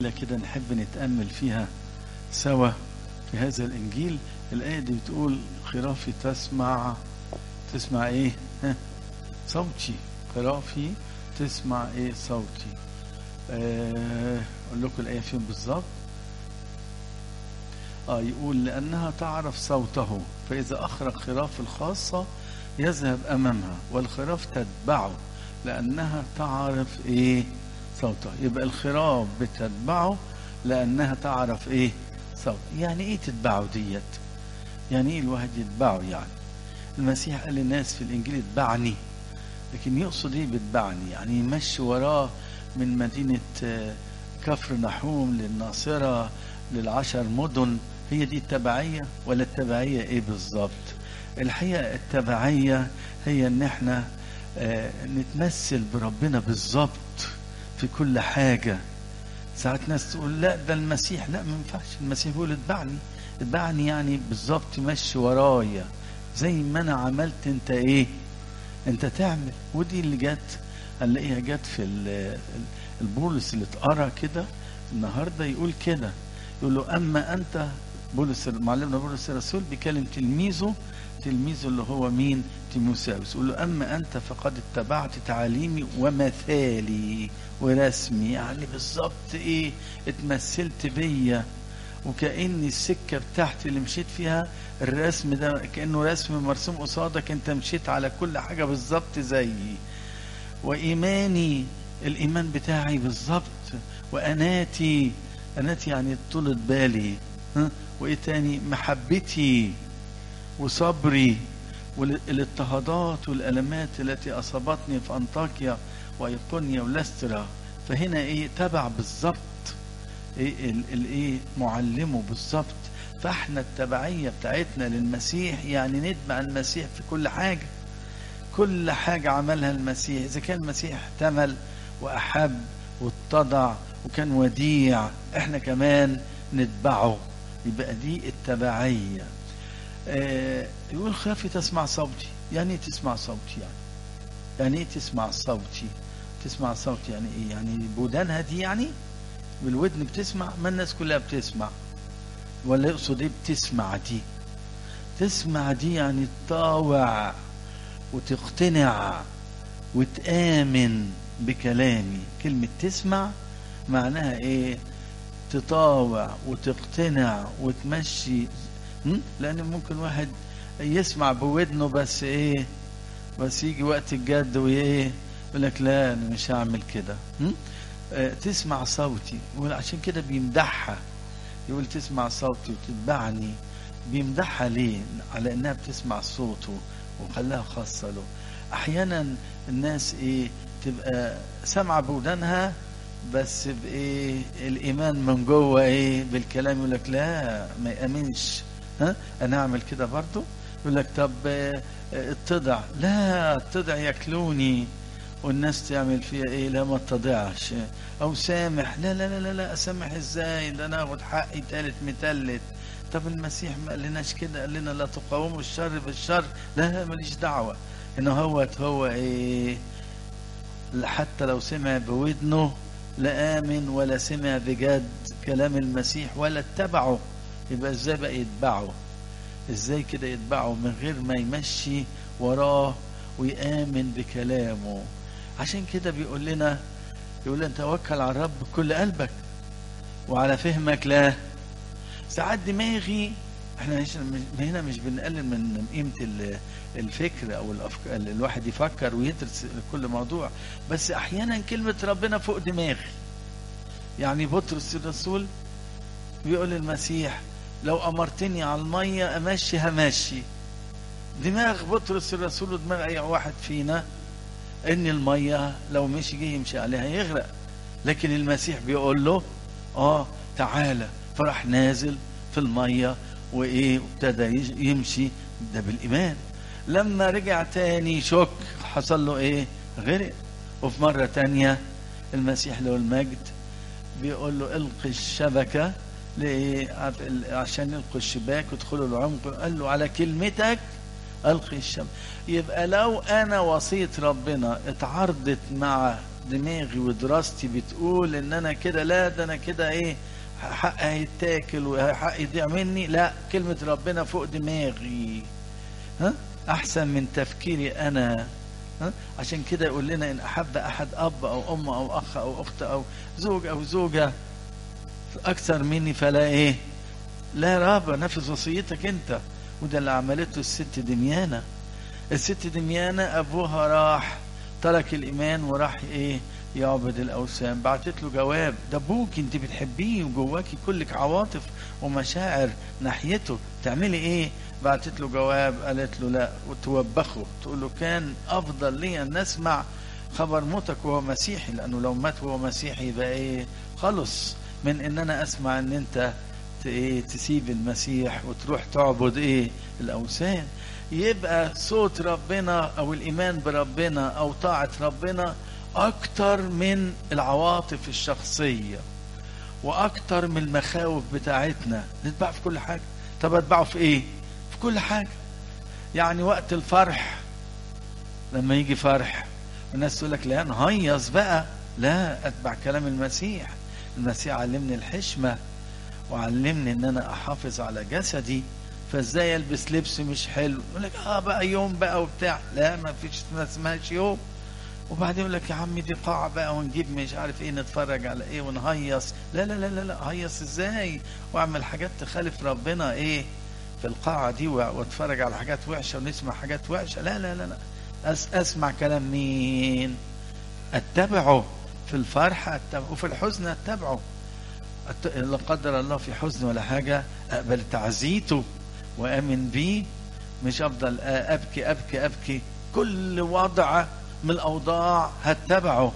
جميلة كده نحب نتأمل فيها سوا في هذا الإنجيل الآية دي بتقول خرافي تسمع تسمع إيه؟ ها؟ صوتي خرافي تسمع إيه صوتي آه، أقول لكم الآية فين بالظبط آه يقول لأنها تعرف صوته فإذا أخرج خراف الخاصة يذهب أمامها والخراف تتبعه لأنها تعرف إيه صوته يبقى الخراف بتتبعه لأنها تعرف إيه صوت يعني إيه تتبعه ديت يعني إيه الواحد يتبعه يعني المسيح قال للناس في الإنجيل اتبعني لكن يقصد إيه بتبعني يعني يمشي وراه من مدينة آه، كفر نحوم للناصرة للعشر مدن هي دي التبعية ولا التبعية ايه بالظبط الحقيقة التبعية هي ان احنا آه، نتمثل بربنا بالظبط في كل حاجة ساعات ناس تقول لا ده المسيح لا ما ينفعش المسيح بيقول اتبعني اتبعني يعني بالظبط مشي ورايا زي ما انا عملت انت ايه انت تعمل ودي اللي جت هنلاقيها جت في ال- البولس اللي اتقرا كده النهارده يقول كده يقول له اما انت بولس معلمنا بولس الرسول بيكلم تلميذه تلميذه اللي هو مين تيموساوس يقول له اما انت فقد اتبعت تعاليمي ومثالي ورسمي يعني بالظبط ايه اتمثلت بيا وكأن السكة بتاعتي اللي مشيت فيها الرسم ده كأنه رسم مرسوم قصادك انت مشيت على كل حاجة بالظبط زيي وإيماني الإيمان بتاعي بالظبط وأناتي أناتي يعني طولة بالي ها؟ وإيه تاني محبتي وصبري والاضطهادات والألمات التي أصابتني في أنطاكيا وإيقونيا ولسترا فهنا إيه تبع بالظبط إيه ال- الايه معلمه بالظبط فاحنا التبعيه بتاعتنا للمسيح يعني نتبع المسيح في كل حاجه كل حاجه عملها المسيح اذا كان المسيح احتمل واحب واتضع وكان وديع احنا كمان نتبعه يبقى دي التبعيه آه يقول خافي تسمع صوتي يعني ايه تسمع صوتي يعني يعني ايه تسمع صوتي تسمع صوتي يعني ايه يعني بودانها دي يعني بالودن بتسمع ما الناس كلها بتسمع ولا يقصد ايه بتسمع دي تسمع دي يعني تطاوع وتقتنع وتآمن بكلامي كلمة تسمع معناها ايه تطاوع وتقتنع وتمشي م? لان ممكن واحد يسمع بودنه بس ايه بس يجي وقت الجد وايه يقول لك لا انا مش هعمل كده م? آه، تسمع صوتي وعشان كده بيمدحها يقول تسمع صوتي وتتبعني بيمدحها ليه على انها بتسمع صوته وخلاها خاصه له احيانا الناس ايه تبقى سامعه بودانها بس بايه الايمان من جوه ايه بالكلام يقول لك لا ما يامنش ها انا اعمل كده برضو يقول لك طب آه، آه، اتضع لا اتضع ياكلوني والناس تعمل فيها ايه لا ما اتضعش او سامح لا لا لا لا, لا اسامح ازاي ده انا اخد حقي تالت متلت طب المسيح ما قالناش كده قال لنا لا تقاوموا الشر بالشر لا ماليش دعوه ان هو هو ايه حتى لو سمع بودنه لا آمن ولا سمع بجد كلام المسيح ولا اتبعه يبقى ازاي بقى يتبعه ازاي كده يتبعه من غير ما يمشي وراه ويآمن بكلامه عشان كده بيقول لنا يقول لنا توكل على الرب بكل قلبك وعلى فهمك لا ساعات دماغي احنا مش هنا مش بنقلل من قيمه ال- الفكر او الافكار الواحد يفكر ويدرس كل موضوع بس احيانا كلمه ربنا فوق دماغي يعني بطرس الرسول بيقول للمسيح لو امرتني على الميه امشي همشي دماغ بطرس الرسول ودماغ اي واحد فينا ان الميه لو مشي جه يمشي عليها يغرق لكن المسيح بيقول له اه تعالى فراح نازل في الميه وايه وابتدى يج- يمشي ده بالايمان لما رجع تاني شك حصل له ايه غرق وفي مره تانية المسيح له المجد بيقول له القي الشبكه لإيه؟ عف- ال- عشان يلقوا الشباك ويدخلوا العمق قال له على كلمتك القي الشبكه يبقى لو انا وصيه ربنا اتعارضت مع دماغي ودراستي بتقول ان انا كده لا ده انا كده ايه حق هيتاكل وحق يضيع مني لا كلمة ربنا فوق دماغي ها احسن من تفكيري انا ها عشان كده يقول لنا ان احب احد اب او ام او اخ او اخت او زوج او زوجة اكثر مني فلا ايه لا رابع نفذ وصيتك انت وده اللي عملته الست دميانة الست دميانة ابوها راح ترك الايمان وراح ايه يعبد الاوثان بعتت له جواب ده ابوك انت بتحبيه وجواكي كلك عواطف ومشاعر ناحيته تعملي ايه بعتت له جواب قالت له لا وتوبخه تقول له كان افضل لي ان نسمع خبر موتك وهو مسيحي لانه لو مات وهو مسيحي يبقى ايه خلص من ان انا اسمع ان انت ايه تسيب المسيح وتروح تعبد ايه الاوثان يبقى صوت ربنا او الايمان بربنا او طاعه ربنا اكتر من العواطف الشخصيه واكتر من المخاوف بتاعتنا نتبع في كل حاجه طب اتبعه في ايه في كل حاجه يعني وقت الفرح لما يجي فرح الناس تقول لك لا نهيص بقى لا اتبع كلام المسيح المسيح علمني الحشمه وعلمني ان انا احافظ على جسدي فازاي البس لبس مش حلو يقول لك اه بقى يوم بقى وبتاع لا ما فيش ما اسمهاش يوم وبعدين يقول لك يا عمي دي قاعة بقى ونجيب مش عارف ايه نتفرج على ايه ونهيص لا لا لا لا لا هيص ازاي واعمل حاجات تخالف ربنا ايه في القاعة دي واتفرج على حاجات وحشة ونسمع حاجات وحشة لا لا لا لا أس اسمع كلام مين اتبعه في الفرحة اتبعه وفي الحزن اتبعه لا قدر الله في حزن ولا حاجة اقبل تعزيته وامن بيه مش افضل ابكي ابكي ابكي كل وضع من الاوضاع هتبعه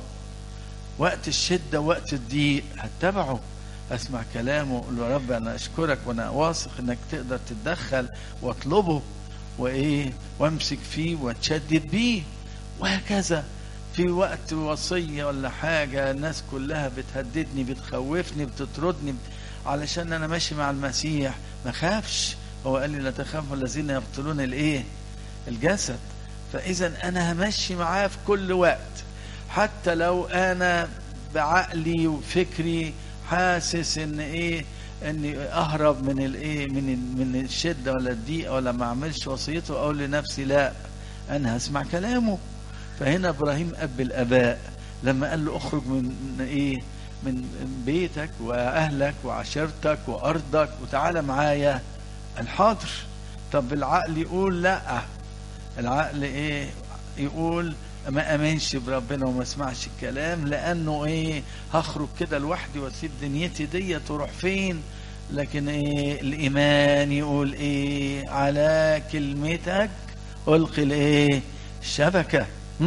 وقت الشده وقت الضيق هتبعه اسمع كلامه اقول له يا رب انا اشكرك وانا واثق انك تقدر تتدخل واطلبه وايه وامسك فيه واتشدد بيه وهكذا في وقت وصيه ولا حاجه الناس كلها بتهددني بتخوفني بتطردني علشان انا ماشي مع المسيح ما خافش هو قال لي لا تخافوا الذين يقتلون الايه الجسد فاذا انا همشي معاه في كل وقت حتى لو انا بعقلي وفكري حاسس ان ايه اني اهرب من الايه من من الشده ولا الضيقه ولا ما اعملش وصيته اقول لنفسي لا انا هسمع كلامه فهنا ابراهيم اب الاباء لما قال له اخرج من ايه من بيتك واهلك وعشيرتك وارضك وتعالى معايا الحاضر طب العقل يقول لا العقل ايه يقول ما امنش بربنا وما اسمعش الكلام لانه ايه هخرج كده لوحدي واسيب دنيتي دي تروح فين لكن ايه الايمان يقول ايه على كلمتك القي الايه الشبكه م?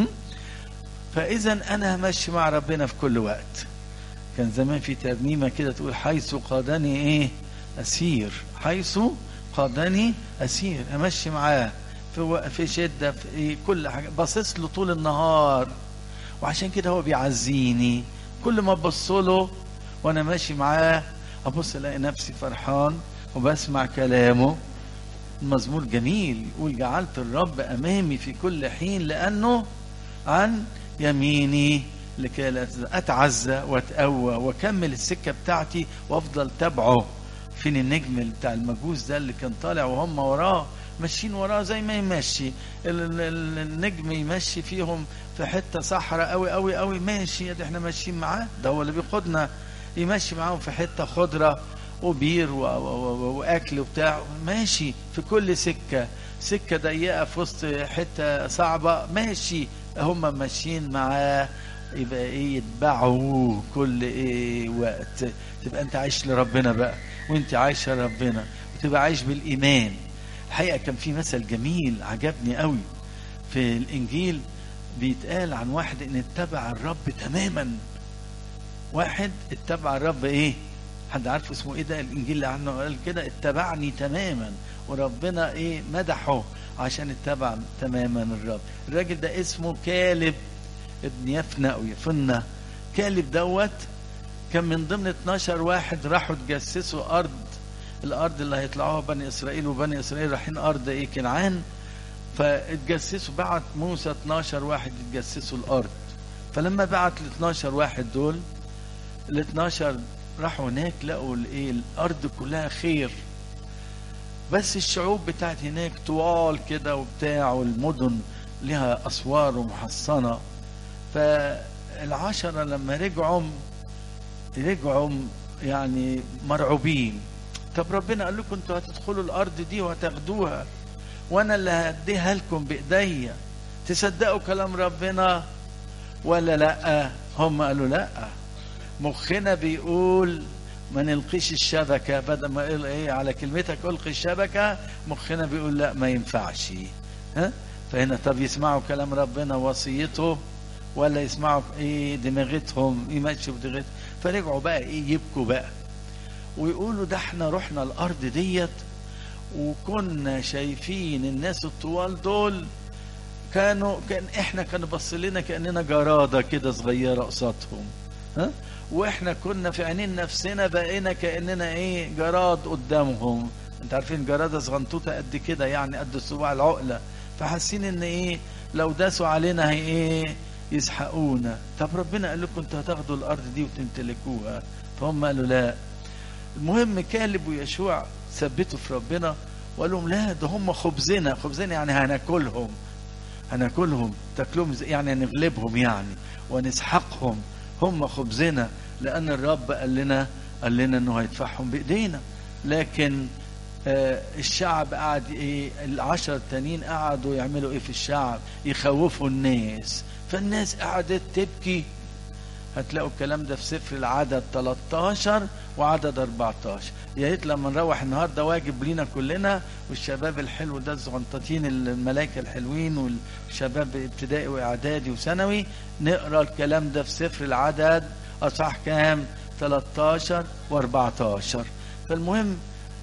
فاذا انا همشي مع ربنا في كل وقت كان زمان في ترنيمه كده تقول حيث قادني ايه اسير حيث قادني اسير امشي معاه في في شده في إيه كل حاجه باصص له طول النهار وعشان كده هو بيعزيني كل ما ابص له وانا ماشي معاه ابص الاقي نفسي فرحان وبسمع كلامه المزمور جميل يقول جعلت الرب امامي في كل حين لانه عن يميني لكي لا اتعزى واتقوى واكمل السكه بتاعتي وافضل تبعه فين النجم بتاع المجوس ده اللي كان طالع وهم وراه ماشيين وراه زي ما يمشي النجم يمشي فيهم في حته صحراء قوي قوي قوي ماشي ده احنا ماشيين معاه ده هو اللي بيقودنا يمشي معاهم في حته خضره وبير و... و... واكل وبتاع ماشي في كل سكه سكه ضيقه في وسط حته صعبه ماشي هم ماشيين معاه يبقى ايه يتبعوا كل ايه وقت تبقى انت عايش لربنا بقى وانت عايشه لربنا وتبقى عايش بالايمان الحقيقه كان في مثل جميل عجبني قوي في الانجيل بيتقال عن واحد ان اتبع الرب تماما واحد اتبع الرب ايه حد عارف اسمه ايه ده الانجيل اللي عنه قال كده اتبعني تماما وربنا ايه مدحه عشان اتبع تماما الرب الراجل ده اسمه كالب ابن يفنى او يفنى كالب دوت كان من ضمن 12 واحد راحوا تجسسوا ارض الارض اللي هيطلعوها بني اسرائيل وبني اسرائيل رايحين ارض ايه كنعان فاتجسسوا بعت موسى 12 واحد يتجسسوا الارض فلما بعت ال 12 واحد دول ال 12 راحوا هناك لقوا الايه الارض كلها خير بس الشعوب بتاعت هناك طوال كده وبتاع والمدن لها اسوار ومحصنه فالعشره لما رجعوا رجعوا يعني مرعوبين طب ربنا قال لكم انتوا هتدخلوا الارض دي وهتاخدوها وانا اللي هديها لكم بايديا تصدقوا كلام ربنا ولا لا هم قالوا لا مخنا بيقول ما نلقيش الشبكه بدل ما يقول ايه على كلمتك القي الشبكه مخنا بيقول لا ما ينفعش ها فهنا طب يسمعوا كلام ربنا وصيته ولا يسمعوا ايه دماغتهم يمشوا بدماغتهم فرجعوا بقى ايه يبكوا بقى ويقولوا ده احنا رحنا الارض ديت وكنا شايفين الناس الطوال دول كانوا كان احنا كانوا بص لنا كاننا جراده كده صغيره قصادهم ها واحنا كنا في عينين نفسنا بقينا كاننا ايه جراد قدامهم انت عارفين جراده صغنطوطه قد كده يعني قد صباع العقله فحاسين ان ايه لو داسوا علينا هي ايه يسحقونا طب ربنا قال لكم انتوا هتاخدوا الارض دي وتمتلكوها فهم قالوا لا المهم كالب ويشوع ثبتوا في ربنا وقال لهم لا ده هم خبزنا خبزنا يعني هناكلهم هناكلهم تاكلهم يعني هنغلبهم يعني ونسحقهم هم خبزنا لان الرب قال لنا قال لنا انه هيدفعهم بايدينا لكن آه الشعب قعد ايه العشر التانيين قعدوا يعملوا ايه في الشعب يخوفوا الناس فالناس قعدت تبكي هتلاقوا الكلام ده في سفر العدد 13 وعدد 14 يا ريت لما نروح النهارده واجب لينا كلنا والشباب الحلو ده الزغنطتين الملائكه الحلوين والشباب ابتدائي واعدادي وثانوي نقرا الكلام ده في سفر العدد اصح كام 13 و14 فالمهم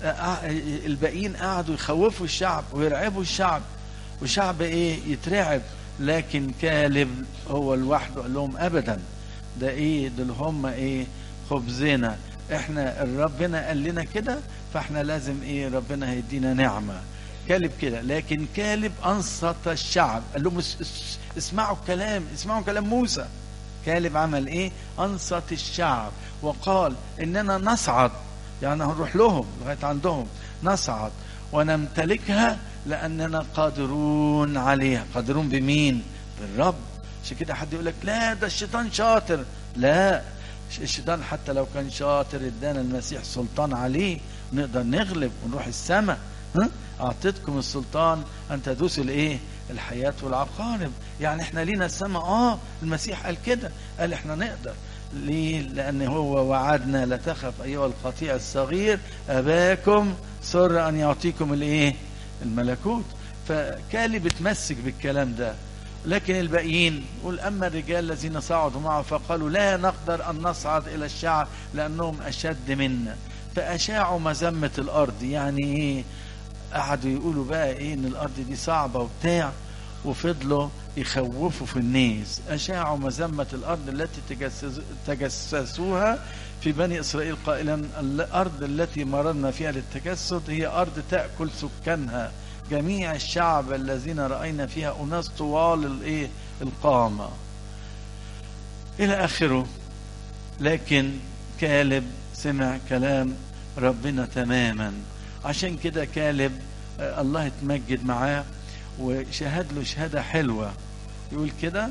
الباقيين قعدوا يخوفوا الشعب ويرعبوا الشعب والشعب ايه يترعب لكن كالب هو لوحده قال لهم ابدا ده ايه دول هم ايه خبزنا احنا ربنا قال لنا كده فاحنا لازم ايه ربنا هيدينا نعمة كالب كده لكن كالب انصت الشعب قال لهم اسمعوا الكلام اسمعوا كلام موسى كالب عمل ايه انصت الشعب وقال اننا نصعد يعني هنروح لهم لغاية عندهم نصعد ونمتلكها لاننا قادرون عليها قادرون بمين بالرب عشان كده حد يقول لك لا ده الشيطان شاطر لا الشيطان حتى لو كان شاطر ادانا المسيح سلطان عليه نقدر نغلب ونروح السماء ها اعطيتكم السلطان ان تدوسوا الايه الحياه والعقارب يعني احنا لينا السماء اه المسيح قال كده قال احنا نقدر ليه لان هو وعدنا لا تخف ايها القطيع الصغير اباكم سر ان يعطيكم الايه الملكوت فكالب اتمسك بالكلام ده لكن الباقيين يقول اما الرجال الذين صعدوا معه فقالوا لا نقدر ان نصعد الى الشعب لانهم اشد منا فاشاعوا مذمه الارض يعني ايه قعدوا يقولوا بقى ايه ان الارض دي صعبه وبتاع وفضلوا يخوفوا في الناس اشاعوا مذمه الارض التي تجسس تجسسوها في بني اسرائيل قائلا الارض التي مررنا فيها للتجسد هي ارض تاكل سكانها جميع الشعب الذين راينا فيها اناس طوال الايه القامه الى اخره لكن كالب سمع كلام ربنا تماما عشان كده كالب الله اتمجد معاه وشهد له شهاده حلوه يقول كده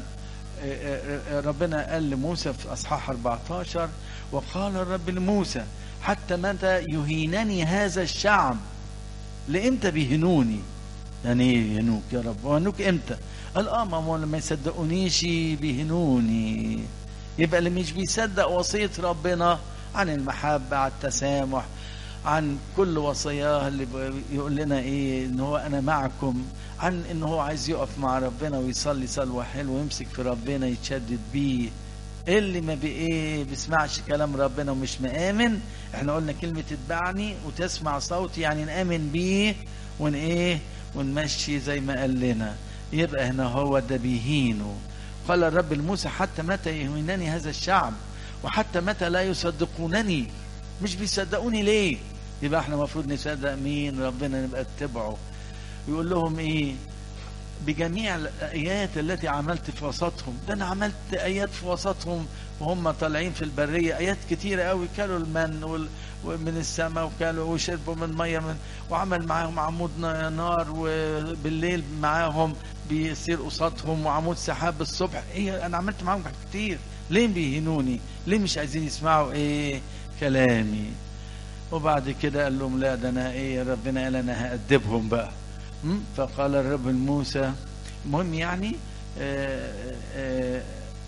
ربنا قال لموسى في اصحاح 14 وقال الرب لموسى حتى متى يهينني هذا الشعب لامتى بيهنوني يعني ايه يهنوك يا رب وهنوك امتى قال اه ما لما يصدقونيش بيهنوني يبقى اللي مش بيصدق وصية ربنا عن المحبة عن التسامح عن كل وصاياه اللي يقول لنا ايه ان هو انا معكم عن ان هو عايز يقف مع ربنا ويصلي صلوه حلوه ويمسك في ربنا يتشدد بيه اللي ما بي ايه بيسمعش كلام ربنا ومش مآمن احنا قلنا كلمة اتبعني وتسمع صوتي يعني نآمن بيه ون ايه ونمشي زي ما قال لنا يبقى هنا هو ده بيهينه قال الرب لموسى حتى متى يهينني هذا الشعب وحتى متى لا يصدقونني مش بيصدقوني ليه يبقى احنا المفروض نصدق مين ربنا نبقى اتبعه يقول لهم ايه بجميع الآيات التي عملت في وسطهم ده أنا عملت آيات في وسطهم وهم طالعين في البرية آيات كتيرة قوي كلوا المن وال... من السماء وكلوا وشربوا من مية من وعمل معاهم عمود نار وبالليل معاهم بيصير قصادهم وعمود سحاب الصبح ايه انا عملت معاهم كتير ليه بيهنوني ليه مش عايزين يسمعوا ايه كلامي وبعد كده قال لهم لا ده انا ايه ربنا قال انا هأدبهم بقى م? فقال الرب لموسى المهم يعني آآ آآ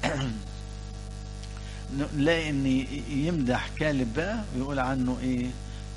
نلاقي ان يمدح كالب بقى ويقول عنه ايه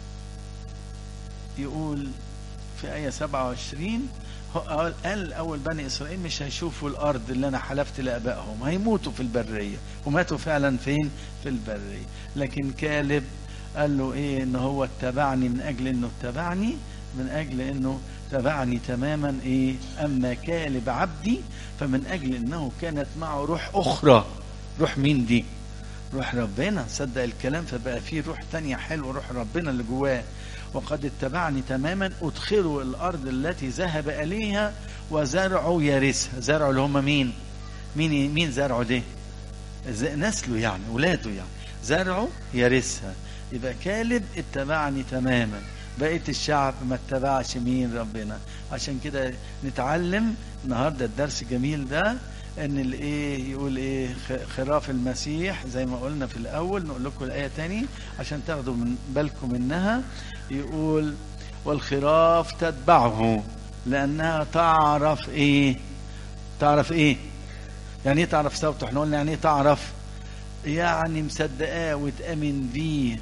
يقول في آية 27 قال الأول بني إسرائيل مش هيشوفوا الأرض اللي أنا حلفت لآبائهم هيموتوا في البرية وماتوا فعلا فين في البرية لكن كالب قال له إيه إن هو اتبعني من أجل إنه اتبعني من أجل إنه تبعني تماما إيه أما كالب عبدي فمن أجل إنه كانت معه روح أخرى روح مين دي روح ربنا صدق الكلام فبقى فيه روح تانية حلوة روح ربنا اللي جواه وقد اتبعني تماما ادخلوا الارض التي ذهب اليها وزرعوا يرثها زرعوا اللي هم مين مين مين زرعوا ده نسله يعني ولاده يعني زرعوا يرثها يبقى كالب اتبعني تماما بقيه الشعب ما اتبعش مين ربنا عشان كده نتعلم النهارده الدرس الجميل ده ان الايه يقول ايه خراف المسيح زي ما قلنا في الاول نقول لكم الايه تاني عشان تاخدوا من بالكم منها يقول والخراف تتبعه لانها تعرف ايه تعرف ايه يعني ايه تعرف صوته احنا قلنا يعني ايه تعرف يعني مصدقاه وتامن بيه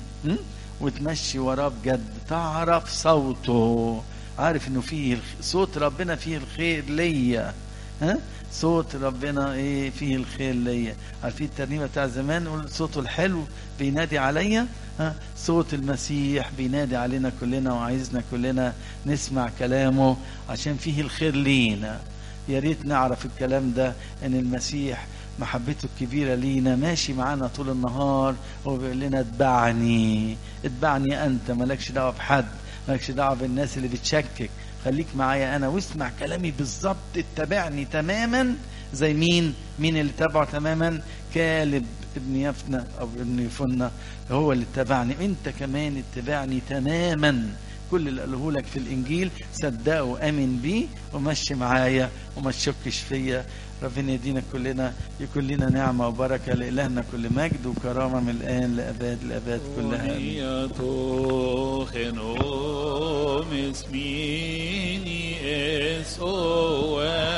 وتمشي وراه بجد تعرف صوته عارف انه فيه صوت ربنا فيه الخير ليا ها صوت ربنا ايه فيه الخير ليا عارفين الترنيمه بتاع زمان صوته الحلو بينادي عليا ها صوت المسيح بينادي علينا كلنا وعايزنا كلنا نسمع كلامه عشان فيه الخير لينا يا ريت نعرف الكلام ده ان المسيح محبته الكبيرة لينا ماشي معانا طول النهار وبيقول لنا اتبعني اتبعني انت مالكش دعوة بحد مالكش دعوة بالناس اللي بتشكك خليك معايا انا واسمع كلامي بالظبط اتبعني تماما زي مين مين اللي تبعه تماما كالب ابن يفنى او ابن يفنى هو اللي اتبعني انت كمان اتبعني تماما كل اللي قاله لك في الانجيل صدقه وامن بيه ومشي معايا وما تشكش فيا ربنا يدينا كلنا يكون لنا نعمة وبركة لإلهنا كل مجد وكرامة من الآن لأباد الأباد كلها آمين